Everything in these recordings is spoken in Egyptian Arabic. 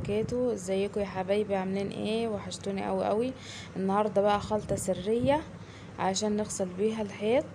وبركاته ازيكم يا حبايبي عاملين ايه وحشتوني قوي قوي النهارده بقى خلطة سرية عشان نغسل بيها الحيط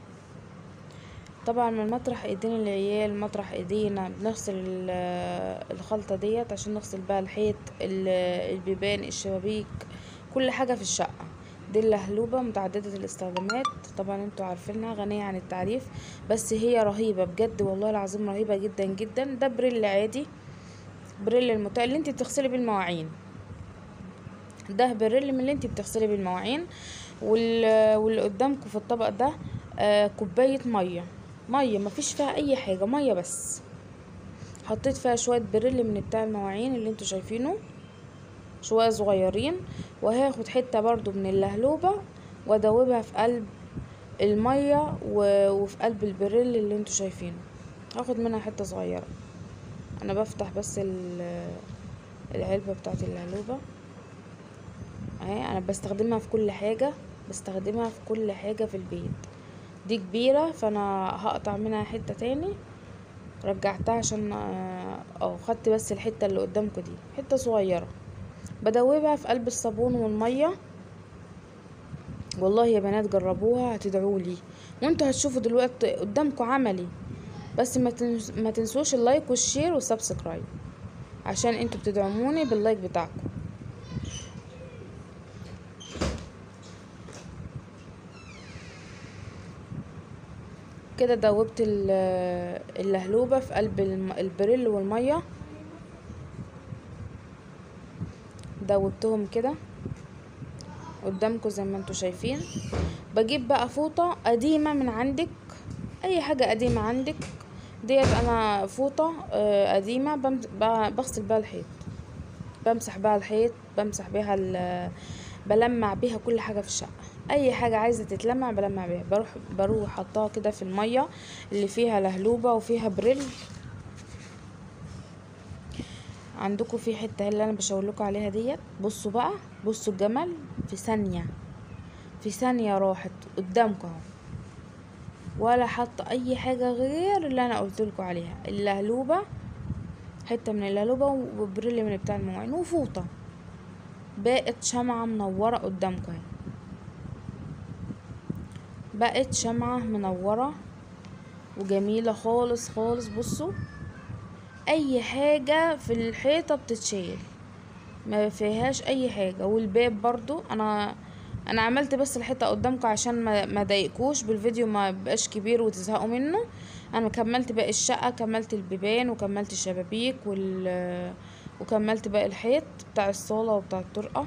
طبعا من مطرح ايدين العيال مطرح ايدينا بنغسل ال- الخلطة ديت عشان نغسل بقى الحيط ال- البيبان الشبابيك كل حاجة في الشقة دي اللهلوبة متعددة الاستخدامات طبعا انتوا عارفينها غنية عن التعريف بس هي رهيبة بجد والله العظيم رهيبة جدا جدا ده بريل عادي بريل المتاع اللي انت بتغسلي بيه المواعين ده بريل من اللي انت بتغسلي بيه المواعين وال... واللي قدامكم في الطبق ده آه كوباية مية مية مفيش فيها اي حاجة مية بس حطيت فيها شوية بريل من بتاع المواعين اللي انتوا شايفينه شوية صغيرين وهاخد حتة برضو من اللهلوبة وادوبها في قلب المية و... وفي قلب البريل اللي انتوا شايفينه هاخد منها حتة صغيرة انا بفتح بس ال- العلبة بتاعت اللهلوبة اهي انا بستخدمها في كل حاجة بستخدمها في كل حاجة في البيت دي كبيرة فانا هقطع منها حتة تاني رجعتها عشان اه اه، خدت بس الحتة اللي قدامكم دي حتة صغيرة بدوبها في قلب الصابون والمية والله يا بنات جربوها هتدعولي وانتوا هتشوفوا دلوقتي قدامكم عملي بس ما تنس... ما تنسوش اللايك والشير والسبسكرايب عشان انتوا بتدعموني باللايك بتاعكم كده دوبت ال- اللهلوبة في قلب الم- البريل والمية دوبتهم كده قدامكم زي ما انتوا شايفين بجيب بقى فوطة قديمة من عندك اي حاجة قديمة عندك ديت انا فوطة آه، قديمة بم- ب- بغسل بيها الحيط بمسح بيها الحيط بمسح بيها ال- بلمع بيها كل حاجة في الشقة اي حاجة عايزة تتلمع بلمع بيها بروح بروح حطها كده في المية اللي فيها لهلوبة وفيها بريل عندكم في حتة اللي انا بشاور لكم عليها ديت بصوا بقى بصوا الجمل في ثانية في ثانية راحت قدامكم اهو ولا حط اي حاجة غير اللي انا قلت لكم عليها اللهلوبة حتة من اللهلوبة وبريل من بتاع المواعين وفوطة بقت شمعة منورة قدامكم اهي بقت شمعة منورة وجميلة خالص خالص بصوا اي حاجة في الحيطة بتتشيل ما فيهاش اي حاجة والباب برضو انا انا عملت بس الحيطة قدامكم عشان ما ما ضايقكوش بالفيديو ما يبقاش كبير وتزهقوا منه انا كملت باقي الشقة كملت البيبان وكملت الشبابيك وال وكملت باقي الحيط بتاع الصالة وبتاع الطرقة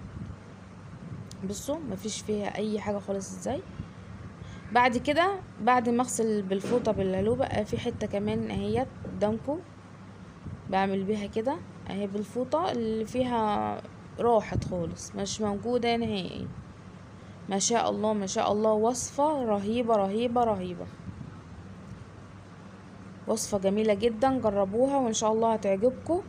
بصوا مفيش فيها اي حاجة خالص ازاي بعد كده بعد ما اغسل بالفوطة باللهلوبة آه، في حتة كمان اهيت قدامكم بعمل بيها كده اهي بالفوطة اللي فيها راحت خالص مش موجودة نهائي ما شاء الله ما شاء الله وصفة رهيبة رهيبة رهيبة وصفة جميلة جدا جربوها وان شاء الله هتعجبكم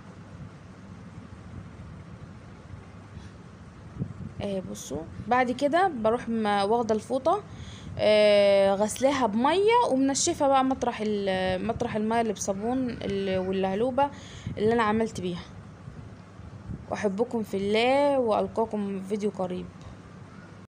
اهي بصوا بعد كده بروح م- واخده الفوطه آه، غسلاها بميه ومنشفه بقى مطرح ال- مطرح الميه اللي بصابون ال- واللهلوبه اللي انا عملت بيها واحبكم في الله والقاكم في فيديو قريب